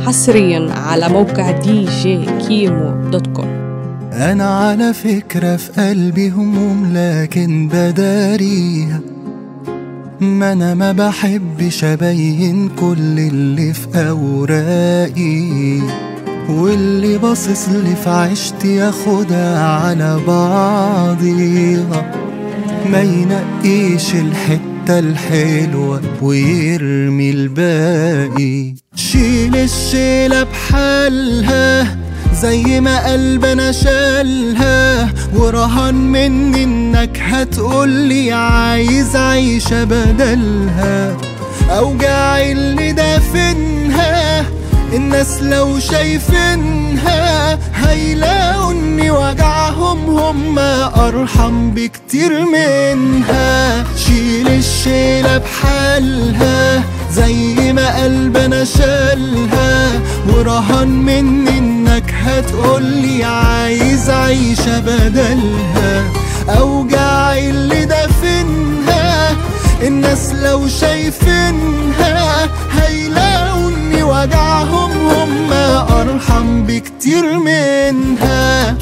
حصريا على موقع دي جي كيمو دوت كوم أنا على فكرة في قلبي هموم لكن بداريها ما أنا ما بحبش أبين كل اللي في أوراقي واللي باصص لي في عشتي ياخدها على بعضيها ما ينقيش الحتة الحلوة ويرمي الباقي شيل الشيلة بحالها زي ما قلبنا شالها ورهان مني انك هتقولي عايز عيشة بدلها اوجاعي اللي دافنها الناس لو شايفينها هيلاقوا اني وجعهم هم ارحم بكتير منها شيل الشيلة بحالها زي ما قلبنا شالها ورهان مني انك هتقولي عايز عيشة بدلها اوجاعي اللي دافنها الناس لو شايفينها هيلاقوا اني وجعهم هم ارحم بكتير منها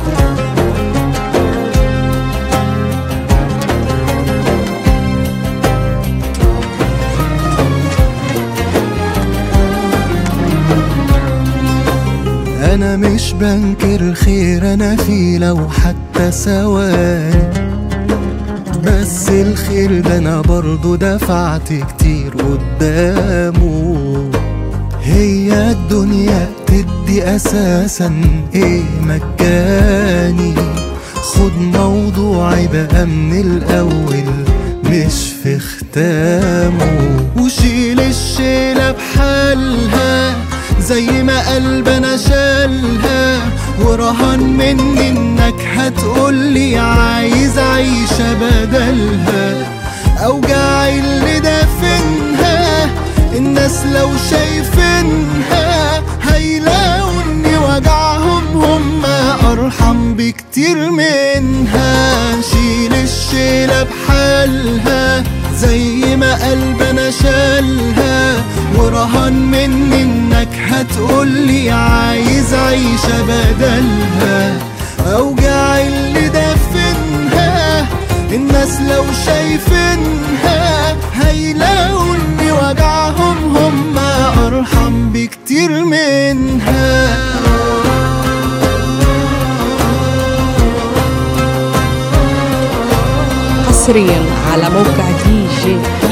انا مش بنكر خير انا فيه لو حتى ثواني بس الخير ده انا برضو دفعت كتير قدامه هي الدنيا تدي اساسا ايه مجاني خد موضوعي بقى من الاول مش في ختامه وشيل الشيلة بحالها زي ما قلبنا شالها ورهان مني انك هتقولي عايز عيشة بدلها اوجاعي اللي دافنها الناس لو شايفينها هيلاقوا اني وجعهم هم ارحم بكتير منها شيل الشيلة بحالها زي ما قلبنا شالها ورهان مني انك هتقولي عايز عيشة بدلها اوجاعي اللي دافنها الناس لو شايفينها هيلاقوا اني وجعهم هم ارحم بكتير منها حصريا على موقع دي جي